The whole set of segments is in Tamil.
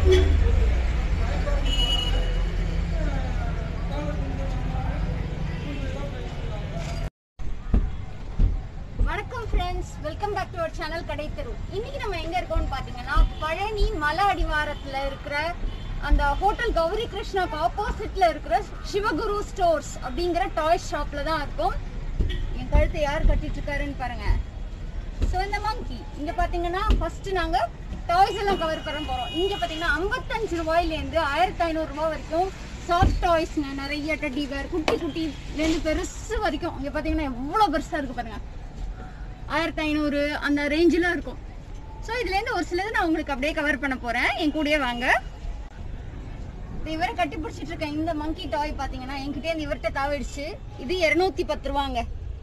வணக்கம் friends welcome back to our channel கடை தெரு இன்னைக்கு நம்ம எங்க இருக்கோம்னு பாத்தீங்கன்னா பழனி மலை அடிவாரத்துல இருக்கிற அந்த ஹோட்டல் கௌரி கிருஷ்ணாக்கு ஆப்போசிட்ல இருக்கிற சிவகுரு ஸ்டோர்ஸ் அப்படிங்கிற டாய் ஷாப்ல தான் இருக்கோம் என் கழுத்தை யார் கட்டிட்டு இருக்காருன்னு பாருங்க ஸோ இந்த மங்கி இங்க பாத்தீங்கன்னா ஃபர்ஸ்ட் நாங்க டாய்ஸ் எல்லாம் கவர் பண்ண போறோம் இங்க பாத்தீங்கன்னா ஐம்பத்தஞ்சு ரூபாயிலேருந்து ஆயிரத்தி ஐநூறு ரூபாய் வரைக்கும் சாஃப்ட் டாய்ஸ்ங்க நிறைய டெடி பேர் குட்டி குட்டிலேருந்து பெருசு வரைக்கும் இங்க பாத்தீங்கன்னா எவ்வளவு பெருசா இருக்கு பாருங்க ஆயிரத்தி ஐநூறு அந்த ரேஞ்சில் இருக்கும் ஸோ இதுலேருந்து ஒரு சிலது நான் உங்களுக்கு அப்படியே கவர் பண்ண போகிறேன் என் கூடயே வாங்க இது இவரை கட்டி பிடிச்சிட்டு இருக்கேன் இந்த மங்கி டாய் பார்த்தீங்கன்னா என்கிட்டே இருந்து இவர்கிட்ட தாவிடுச்சு இது இரநூத்தி பத்து ரூபாங்க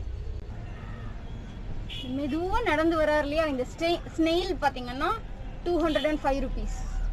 மெதுவாக நடந்து வரார் இல்லையா இந்த ஸ்டே ஸ்னெயில் பார்த்தீங்கன்னா two hundred and five rupees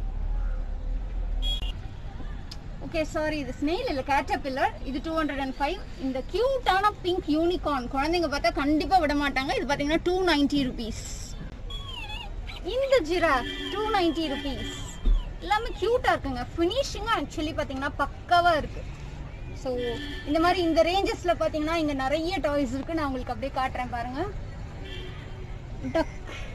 okay sorry இது ஸ்னெயில் இல்லை கேட்டபில்லர் இது டூ ஹண்ட்ரட் அண்ட் ஃபைவ் இந்த க்யூட்டான பிங்க் யூனிகார்ன் குழந்தைங்க பார்த்தா கண்டிப்பாக விட மாட்டாங்க இது பார்த்தீங்கன்னா டூ நைன்டி ருபீஸ் இந்த ஜிரா டூ நைன்டி ருபீஸ் எல்லாமே க்யூட்டாக இருக்குங்க ஃபினிஷிங்காக ஆக்சுவலி பார்த்தீங்கன்னா பக்காவாக இருக்கு ஸோ இந்த மாதிரி இந்த ரேஞ்சஸில் பார்த்தீங்கன்னா இங்கே நிறைய டாய்ஸ் இருக்கு நான் உங்களுக்கு அப்படியே காட்டுறேன் பாருங்க டக்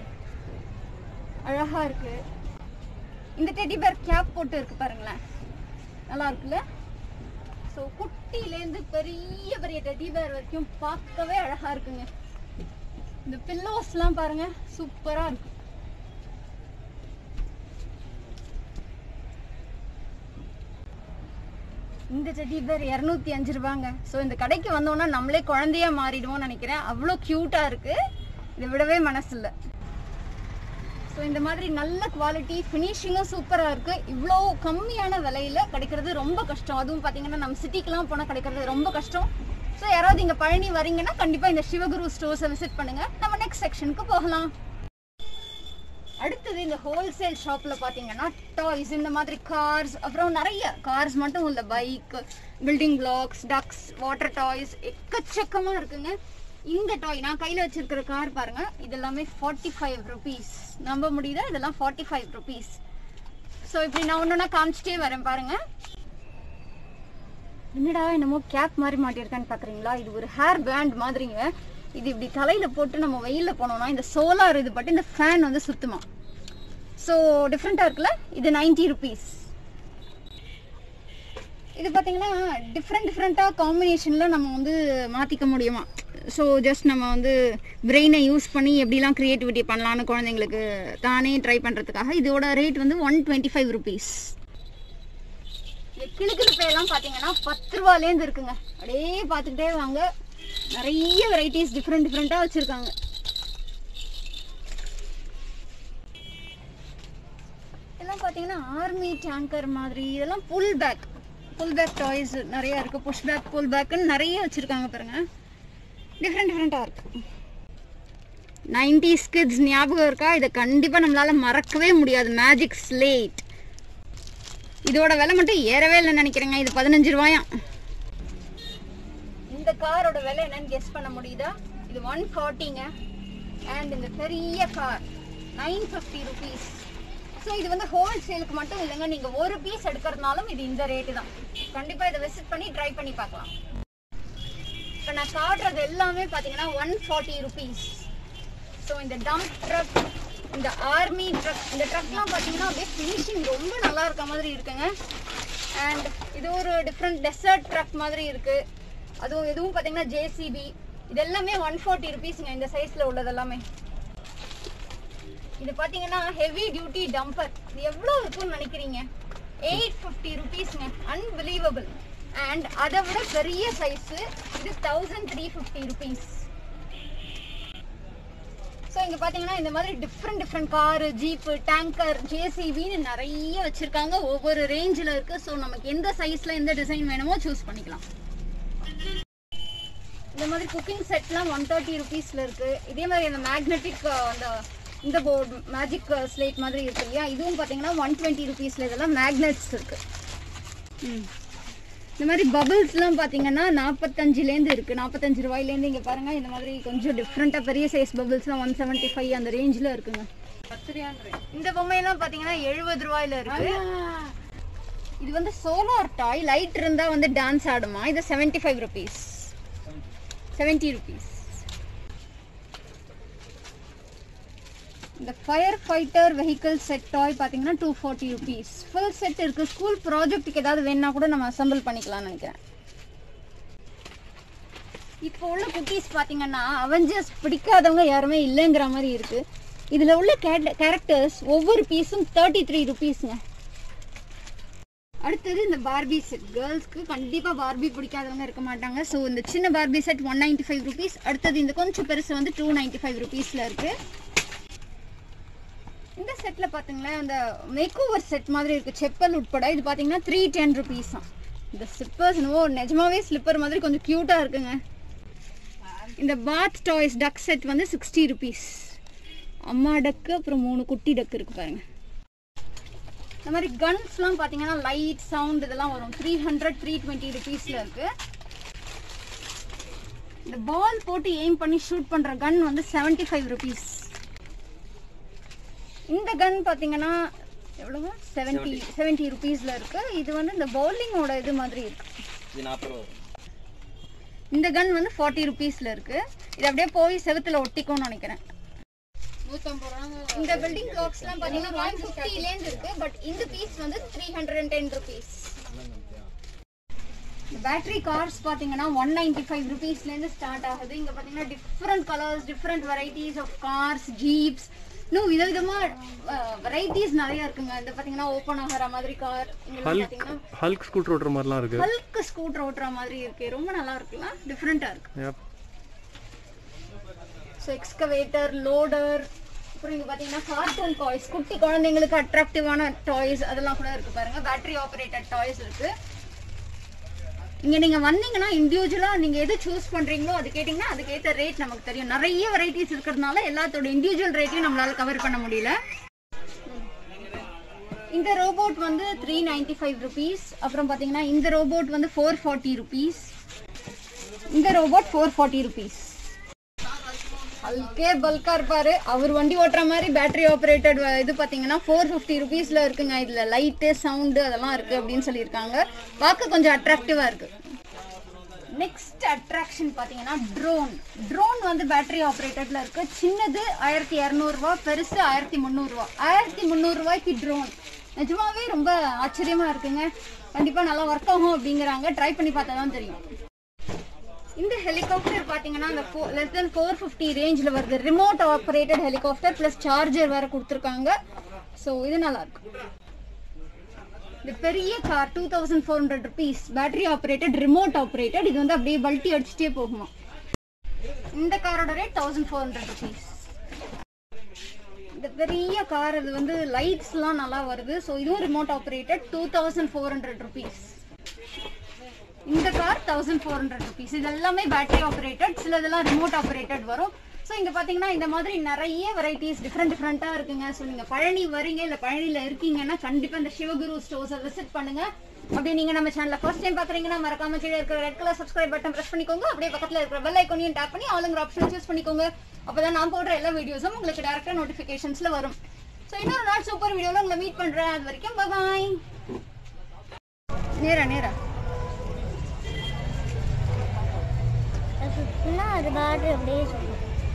அழகா இருக்கு இந்த டெடி பேர் கேப் போட்டு இருக்கு பாருங்களேன் நல்லா இருக்குல்ல ஸோ குட்டிலேருந்து பெரிய பெரிய டெடி பேர் வரைக்கும் பார்க்கவே அழகா இருக்குங்க இந்த பில்லோஸ்லாம் பாருங்க சூப்பரா இருக்கு இந்த டெடி பேர் இரநூத்தி அஞ்சு ரூபாங்க ஸோ இந்த கடைக்கு வந்தோம்னா நம்மளே குழந்தையா மாறிடுவோம்னு நினைக்கிறேன் அவ்வளோ க்யூட்டா இருக்கு இதை விடவே மனசு இல்லை ஸோ இந்த மாதிரி நல்ல குவாலிட்டி ஃபினிஷிங்கும் சூப்பராக இருக்கு இவ்வளோ கம்மியான விலையில கிடைக்கிறது ரொம்ப கஷ்டம் அதுவும் பார்த்தீங்கன்னா நம்ம சிட்டிக்கெலாம் போனால் கிடைக்கிறது ரொம்ப கஷ்டம் ஸோ யாராவது இங்கே பழனி வரீங்கன்னா கண்டிப்பாக இந்த சிவகுரு ஸ்டோர்ஸை விசிட் பண்ணுங்க நம்ம நெக்ஸ்ட் செக்ஷனுக்கு போகலாம் அடுத்தது இந்த ஹோல்சேல் ஷாப்ல பாத்தீங்கன்னா டாய்ஸ் இந்த மாதிரி கார்ஸ் அப்புறம் நிறைய கார்ஸ் மட்டும் இல்ல bike building blocks ducks water toys எக்கச்சக்கமா இருக்குங்க இந்த டாய் நான் கையில வச்சிருக்கிற கார் பாருங்க இது எல்லாமே ஃபார்ட்டி ஃபைவ் ருபீஸ் நம்ப முடியுதா இதெல்லாம் ஃபார்ட்டி ஃபைவ் ருபீஸ் ஸோ இப்படி நான் ஒன்று காமிச்சிட்டே வரேன் பாருங்க என்னடா என்னமோ கேப் மாதிரி மாட்டியிருக்கான்னு பார்க்குறீங்களா இது ஒரு ஹேர் பேண்ட் மாதிரிங்க இது இப்படி தலையில போட்டு நம்ம வெயில்ல போனோம்னா இந்த சோலார் இது பட்டு இந்த ஃபேன் வந்து சுத்துமா ஸோ டிஃப்ரெண்ட்டாக இருக்குல்ல இது நைன்டி ருபீஸ் இது பார்த்தீங்கன்னா டிஃப்ரெண்ட் டிஃப்ரெண்ட்டாக காம்பினேஷனில் நம்ம வந்து மாற்றிக்க முடியுமா ஸோ ஜஸ்ட் நம்ம வந்து பிரெயினை யூஸ் பண்ணி எப்படிலாம் க்ரியேட்டிவிட்டி பண்ணலான்னு குழந்தைங்களுக்கு தானே ட்ரை பண்ணுறதுக்காக இதோட ரேட் வந்து ஒன் டுவெண்ட்டி ஃபைவ் ருபீஸ் கிளுக்கிழப்பையெல்லாம் பார்த்தீங்கன்னா பத்து ரூபாலேருந்து இருக்குங்க அப்படியே பார்த்துக்கிட்டே வாங்க நிறைய வெரைட்டிஸ் டிஃப்ரெண்ட் டிஃப்ரெண்ட்டாக வச்சுருக்காங்க இதெல்லாம் பார்த்தீங்கன்னா ஆர்மி டேங்கர் மாதிரி இதெல்லாம் pull back pull back toys நிறைய இருக்கு புஷ் பேக் புல் பேக்குன்னு நிறைய வச்சுருக்காங்க பாருங்க டிஃப்ரெண்ட் டிஃப்ரெண்ட்டாக இருக்கு நைன்டிஸ் கிட்ஸ் ஞாபகம் இருக்கா இதை கண்டிப்பாக நம்மளால மறக்கவே முடியாது மேஜிக் ஸ்லேட் இதோட விலை மட்டும் ஏறவே இல்லைன்னு நினைக்கிறேங்க இது பதினஞ்சு ரூபாயாம் இந்த காரோட விலை என்னன்னு கெஸ் பண்ண முடியுதா இது ஒன் ஃபார்ட்டிங்க அண்ட் இந்த பெரிய car nine fifty rupees so இது வந்து ஹோல்சேலுக்கு மட்டும் இல்லைங்க நீங்கள் ஒரு பீஸ் எடுக்கிறதுனாலும் இது இந்த ரேட்டு தான் கண்டிப்பாக இதை விசிட் பண்ணி ட்ரை பண்ணி பார்க்கலாம் இப்போ நான் காட்டுறது எல்லாமே பார்த்தீங்கன்னா ஒன் ஃபார்ட்டி ருபீஸ் ஸோ இந்த டம்ப் ட்ரக் இந்த ஆர்மி ட்ரக் இந்த ட்ரக்லாம் பார்த்தீங்கன்னா அப்படியே ஃபினிஷிங் ரொம்ப நல்லா இருக்க மாதிரி இருக்குங்க அண்ட் இது ஒரு டிஃப்ரெண்ட் டெசர்ட் ட்ரக் மாதிரி இருக்கு அதுவும் இதுவும் பார்த்தீங்கன்னா ஜேசிபி இது எல்லாமே ஒன் ஃபார்ட்டி ருபீஸுங்க இந்த சைஸில் உள்ளது எல்லாமே இது பார்த்தீங்கன்னா ஹெவி டியூட்டி டம்பர் இது எவ்வளோ இருக்கும்னு நினைக்கிறீங்க எயிட் ஃபிஃப்டி ருபீஸ்ங்க அன்பிலீவபிள் அண்ட் அதை விட பெரிய சைஸு இது thousand three fifty rupees so இங்கே பார்த்தீங்கன்னா இந்த மாதிரி different different car jeep tanker ஜேசிபின்னு நிறைய வச்சுருக்காங்க ஒவ்வொரு ரேஞ்சில் இருக்குது ஸோ நமக்கு எந்த சைஸில் எந்த டிசைன் வேணுமோ சூஸ் பண்ணிக்கலாம் இந்த மாதிரி குக்கிங் செட்லாம் ஒன் தேர்ட்டி ருபீஸில் இருக்குது இதே மாதிரி அந்த மேக்னெட்டிக் அந்த இந்த போர்டு மேஜிக் ஸ்லேட் மாதிரி இருக்கு இல்லையா இதுவும் பார்த்தீங்கன்னா ஒன் டுவெண்ட்டி ருபீஸில் இதெல்லாம் மேக்னெட்ஸ் இருக்குது ம் இந்த மாதிரி பபிள்ஸ்லாம் பார்த்தீங்கன்னா நாற்பத்தஞ்சுலேருந்து இருக்குது நாற்பத்தஞ்சு ரூபாயிலேருந்து இங்கே பாருங்கள் இந்த மாதிரி கொஞ்சம் டிஃப்ரெண்ட்டாக பெரிய சைஸ் பபிள்ஸ்லாம் ஒன் செவன்ட்டி ஃபைவ் அந்த ரேஞ்சில் இருக்குங்க த்ரீ ஹண்ட்ரட் இந்த பொம்மையெல்லாம் பாத்தீங்கன்னா எழுபது ரூபாயில இருக்கு இது வந்து சோலார் டாய் லைட் இருந்தா வந்து டான்ஸ் ஆடுமா இது seventy five rupees seventy rupees இந்த fire fighter vehicle set toy பார்த்தீங்கன்னா two forty rupees full set இருக்கு ஸ்கூல் ப்ராஜெக்ட்டுக்கு ஏதாவது வேணா கூட நம்ம அசம்பிள் பண்ணிக்கலாம்னு நினைக்கிறேன் இப்போ உள்ள குட்டீஸ் பார்த்தீங்கன்னா அவெஞ்சர்ஸ் பிடிக்காதவங்க யாருமே இல்லைங்கிற மாதிரி இருக்கு இதில் உள்ள கேரக்டர்ஸ் ஒவ்வொரு பீஸும் தேர்ட்டி த்ரீ ருபீஸ்ங்க அடுத்தது இந்த பார்பி செட் கேர்ள்ஸ்க்கு கண்டிப்பாக பார்பி பிடிக்காதவங்க இருக்க மாட்டாங்க ஸோ இந்த சின்ன Barbie set one ninety five rupees அடுத்தது இந்த கொஞ்சம் பெருசு வந்து டூ நைன்டி ஃபைவ் ருபீஸில் இருக்கு இந்த செட்டில் பார்த்தீங்கன்னா இந்த மேக் ஓவர் செட் மாதிரி இருக்கு செப்பல் உட்பட இது பார்த்தீங்கன்னா த்ரீ டென் ருபீஸ் தான் இந்த ஸ்லிப்பர்ஸ் ஓ நிஜமாவே ஸ்லிப்பர் மாதிரி கொஞ்சம் க்யூட்டாக இருக்குங்க இந்த பாத் டாய்ஸ் டக் செட் வந்து சிக்ஸ்டி ருபீஸ் அம்மா டக்கு அப்புறம் மூணு குட்டி டக்கு இருக்கு பாருங்க இந்த மாதிரி கன்ஸ்லாம் பார்த்தீங்கன்னா லைட் சவுண்ட் இதெல்லாம் வரும் த்ரீ ஹண்ட்ரட் த்ரீ டுவெண்ட்டி ருபீஸில் இருக்கு இந்த பால் போட்டு எய்ம் பண்ணி ஷூட் பண்ணுற கன் வந்து செவன்ட்டி ஃபைவ் ருபீஸ் இந்த கன் பார்த்தீங்கன்னா எவ்வளவு செவன்ட்டி செவன்ட்டி ருபீஸில் இருக்கு இது வந்து இந்த பவுலிங்கோட இது மாதிரி இருக்கு இது நாற்பது ரூபா வரும். இந்த கன் வந்து ஃபார்ட்டி ருபீஸில் இருக்கு இது அப்படியே போய் செவுத்துல ஒட்டிக்கும்னு நினைக்கிறேன் நூற்றம்பது ரூபாங்க இந்த பில்டிங் பிளாக்ஸ்லாம் பார்த்தீங்கன்னா ஒன் ஃபிஃப்டிலேருந்து இருக்கு பட் இந்த பீஸ் வந்து three hundred and ten rupees battery cars பார்த்தீங்கன்னா ஒன் நைன்டி ஃபைவ் ருபீஸ்லேருந்து ஸ்டார்ட் ஆகுது இங்கே பார்த்தீங்கன்னா different colours different varieties of cars jeeps இன்னும் விதவிதமாக வெரைட்டிஸ் நிறைய இருக்குங்க இந்த பார்த்தீங்கன்னா ஓப்பன் ஆகிற மாதிரி கார் இங்கே பார்த்தீங்கன்னா ஹல்க் ஸ்கூட்டர் ஓட்டுற மாதிரிலாம் இருக்கு ஹல்க் ஸ்கூட்டர் ஓட்டுற மாதிரி இருக்கு ரொம்ப நல்லா இருக்குல்ல டிஃப்ரெண்ட்டாக இருக்கு Yep. ஸோ எக்ஸ்கவேட்டர் லோடர் அப்புறம் இங்கே பார்த்தீங்கன்னா கார்ட்டூன் டாய்ஸ் குட்டி குழந்தைங்களுக்கு அட்ராக்டிவான டாய்ஸ் அதெல்லாம் கூட இருக்கு பாருங்க பேட்டரி ஆப்ரேட்டட் டாய்ஸ் இருக்கு இங்க நீங்க வந்தீங்கன்னா இண்டிவிஜுவலா நீங்க எது சூஸ் பண்றீங்களோ அது கேட்டீங்கன்னா அதுக்கேற்ற ரேட் நமக்கு தெரியும் நிறைய வெரைட்டிஸ் இருக்கிறதுனால எல்லாத்தோட இண்டிவிஜுவல் ரேட்டையும் நம்மளால கவர் பண்ண முடியல இந்த ரோபோட் வந்து த்ரீ நைன்டி ஃபைவ் ருபீஸ் அப்புறம் பார்த்தீங்கன்னா இந்த ரோபோட் வந்து ஃபோர் ஃபார்ட்டி ருபீஸ் இந்த ரோபோட் ஃபோர் ஃபார்ட்டி ருபீஸ் அல்கே பல்கா இருப்பாரு அவர் வண்டி ஓட்டுற மாதிரி பேட்டரி ஆப்ரேட்டட் இது பார்த்தீங்கன்னா ஃபோர் ஃபிஃப்டி ருபீஸில் இருக்குங்க இதில் லைட்டு சவுண்டு அதெல்லாம் இருக்குது அப்படின்னு சொல்லியிருக்காங்க பார்க்க கொஞ்சம் அட்ராக்டிவாக இருக்கு நெக்ஸ்ட் அட்ராக்ஷன் பார்த்தீங்கன்னா ட்ரோன் ட்ரோன் வந்து பேட்டரி ஆப்ரேட்டட்ல இருக்கு சின்னது ஆயிரத்தி இரநூறுவா பெருசு ஆயிரத்தி முந்நூறுரூவா ஆயிரத்தி முந்நூறுரூவாய்க்கு ட்ரோன் நிஜமாவே ரொம்ப ஆச்சரியமா இருக்குங்க கண்டிப்பாக நல்லா ஒர்க் ஆகும் அப்படிங்கிறாங்க ட்ரை பண்ணி பார்த்தா தான் தெரியும் இந்த ஹெலிகாப்டர் பாத்தீங்கன்னா அந்த லெஸ் தென் ஃபோர் ஃபிஃப்டி ரேஞ்சில் வருது remote operated helicopter plus charger வேற கொடுத்துருக்காங்க ஸோ இது நல்லா இருக்கு இந்த பெரிய car two thousand four hundred rupees battery operated remote operated இது வந்து அப்படியே பல்ட்டி அடிச்சுட்டே போகுமா இந்த காரோட rate thousand four hundred rupees இந்த பெரிய கார் இது வந்து லைட்ஸ்லாம் நல்லா வருது ஸோ இதுவும் remote operated two thousand four hundred rupees இந்த car thousand four hundred rupees இது எல்லாமே பேட்டரி ஆப்ரேட்டட் சில இதெல்லாம் ரிமோட் ஆப்ரேட்டட் வரும் ஸோ இங்கே பார்த்தீங்கன்னா இந்த மாதிரி நிறைய வெரைட்டிஸ் டிஃப்ரெண்ட் டிஃப்ரெண்ட்டாக இருக்குங்க ஸோ நீங்கள் பழனி வரீங்க இல்லை பழனியில் இருக்கீங்கன்னா கண்டிப்பாக இந்த சிவகுரு ஸ்டோர்ஸை விசிட் பண்ணுங்க அப்படியே நீங்கள் நம்ம சேனலில் ஃபர்ஸ்ட் டைம் பார்க்குறீங்கன்னா மறக்காம கீழே இருக்கிற red colour subscribe button press பண்ணிக்கோங்க அப்படியே பக்கத்தில் இருக்கிற பெல் ஐக்கோனையும் டேப் பண்ணி ஆளுங்கிற ஆப்ஷன் சூஸ் பண்ணிக்கோங்க அப்போ தான் நான் போடுற எல்லா வீடியோஸும் உங்களுக்கு டேரெக்டாக நோட்டிஃபிகேஷன்ஸில் வரும் ஸோ இன்னொரு நாள் சூப்பர் வீடியோவில் உங்களை மீட் பண்ணுறேன் அது வரைக்கும் பாய் நேரா நேரா சுத்தினா அது பாட்டு அப்படியே சொல்லும்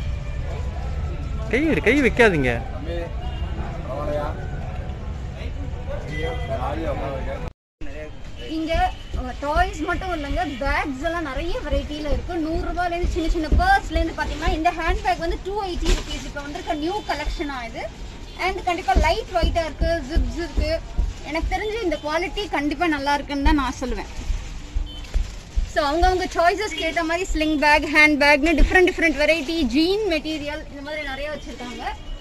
கை எடு கை வைக்காதீங்க இங்க டாய்ஸ் மட்டும் இல்லைங்க பேக்ஸ் எல்லாம் நிறைய வெரைட்டில இருக்கு நூறு ரூபாயில இருந்து சின்ன சின்ன பர்ஸ்ல இருந்து பாத்தீங்கன்னா இந்த ஹேண்ட் பேக் வந்து டூ எயிட்டி ருபீஸ் இப்போ வந்திருக்க நியூ கலெக்ஷனா இது அண்ட் கண்டிப்பா லைட் வெயிட்டா இருக்கு ஜிப்ஸ் இருக்கு எனக்கு தெரிஞ்சு இந்த குவாலிட்டி கண்டிப்பா நல்லா இருக்குன்னு தான் நான் சொல்லுவேன் ஸோ அவங்கவுங்க சாய்ஸஸ்க்கு ஏற்ற மாதிரி ஸ்லிங் பேக் ஹேண்ட் பேக்னு different different variety jean material இந்த மாதிரி நிறைய வச்சிருக்காங்க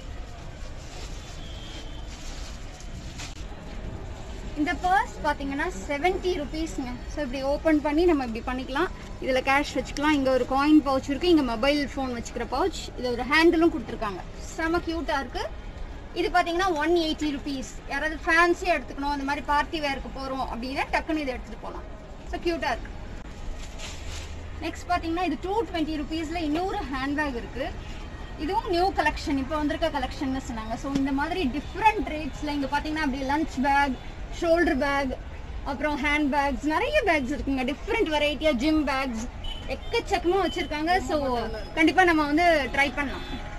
இந்த பர்ஸ் பார்த்தீங்கன்னா செவன்ட்டி ருபீஸ்ங்க ஸோ இப்படி ஓப்பன் பண்ணி நம்ம இப்படி பண்ணிக்கலாம் இதில் கேஷ் வச்சுக்கலாம் இங்கே ஒரு காயின் பவுச் இருக்குது இங்கே மொபைல் ஃபோன் வச்சுக்கிற பவுச் இது ஒரு ஹேண்டிலும் கொடுத்துருக்காங்க செம க்யூட்டாக இருக்குது இது பார்த்தீங்கன்னா ஒன் எயிட்டி ருபீஸ் யாராவது ஃபேன்சியாக எடுத்துக்கணும் அந்த மாதிரி பார்ட்டி வேருக்கு போகிறோம் அப்படின்னா டக்குன்னு இதை எடுத்துகிட்டு போகலாம் ஸோ க்யூட்டாக இருக்குது நெக்ஸ்ட் பார்த்தீங்கன்னா இது டூ டுவெண்ட்டி ருபீஸில் இன்னொரு ஹேண்ட்பேக் இருக்குது இதுவும் நியூ கலெக்ஷன் இப்போ வந்திருக்க கலெக்ஷன்னு சொன்னாங்க ஸோ இந்த மாதிரி டிஃப்ரெண்ட் ரேட்ஸில் இங்கே பார்த்தீங்கன்னா அப்படி லஞ்ச் பேக் ஷோல்டர் பேக் அப்புறம் ஹேண்ட் பேக்ஸ் நிறைய பேக்ஸ் இருக்குங்க டிஃப்ரெண்ட் வெரைட்டியாக ஜிம் பேக்ஸ் எக்கச்சக்கமாக வச்சுருக்காங்க ஸோ கண்டிப்பாக நம்ம வந்து ட்ரை பண்ணலாம்